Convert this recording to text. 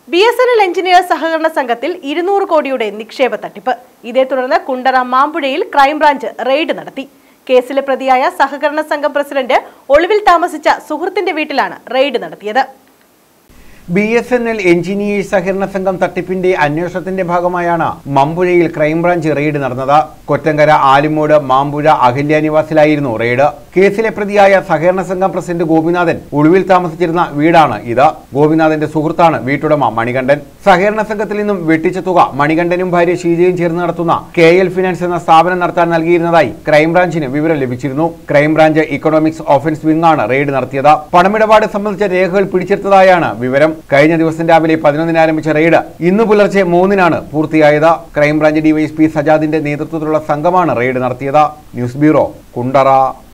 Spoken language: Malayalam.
B S N L engineer സഹകരണ സംഘത്തിൽ ഇരുന്നൂറ് കോടിയുടെ നിക്ഷേപ തട്ടിപ്പ് ഇതേ തുടർന്ന് കുണ്ടറ മാമ്പുഴയിൽ ക്രൈംബ്രാഞ്ച് റെയ്ഡ് നടത്തി കേസിലെ പ്രതിയായ സഹകരണ സംഘം പ്രസിഡന്റ് ഒളിവിൽ താമസിച്ച സുഹൃത്തിന്റെ വീട്ടിലാണ് റെയ്ഡ് നടത്തിയത് B S N L engineers സഹകരണ സംഘം തട്ടിപ്പിന്റെ അന്വേഷണത്തിന്റെ ഭാഗമായാണ് മമ്പുഴയിൽ ക്രൈംബ്രാഞ്ച് റെയ്ഡ് നടന്നത് കൊറ്റങ്കര ആലിമൂട് മാമ്പുഴ അഹല്യ നിവാസിലായിരുന്നു റെയ്ഡ് കേസിലെ പ്രതിയായ സഹകരണ സംഘം പ്രസിഡന്റ് ഗോപിനാഥൻ ഒളിവിൽ താമസിച്ചിരുന്ന വീടാണ് ഇത് ഗോപിനാഥന്റെ സുഹൃത്താണ് വീട്ടുടമ മണികണ്ഠൻ സഹകരണ സംഘത്തിൽ നിന്നും വെട്ടിച്ച തുക മണികണ്ഠനും ഭാര്യ ഷീജയും ചേർന്ന് നടത്തുന്ന കെ എൽ ഫിനാൻസ് എന്ന സ്ഥാപനം നടത്താൻ നൽകിയിരുന്നതായി ക്രൈംബ്രാഞ്ചിന് വിവരം ലഭിച്ചിരുന്നു ക്രൈംബ്രാഞ്ച് ഇക്കണോമിക്സ് ഓഫൻസ് വിംഗ് ആണ് റെയ്ഡ് നടത്തിയത് പണമിടപാട് സംബന്ധിച്ച രേഖകൾ പിടിച്ചെടുത്തതായാണ് വിവരം കഴിഞ്ഞ ദിവസം രാവിലെ പതിനൊന്നിന് ആരംഭിച്ച റെയ്ഡ് ഇന്ന് പുലർച്ചെ മൂന്നിനാണ് പൂർത്തിയായത് ക്രൈംബ്രാഞ്ച് ഡിവൈഎസ്പി സജാദിന്റെ നേതൃത്വത്തിലുള്ള സംഘമാണ് റെയ്ഡ് നടത്തിയത് ന്യൂസ് ബ്യൂറോ കുണ്ടറ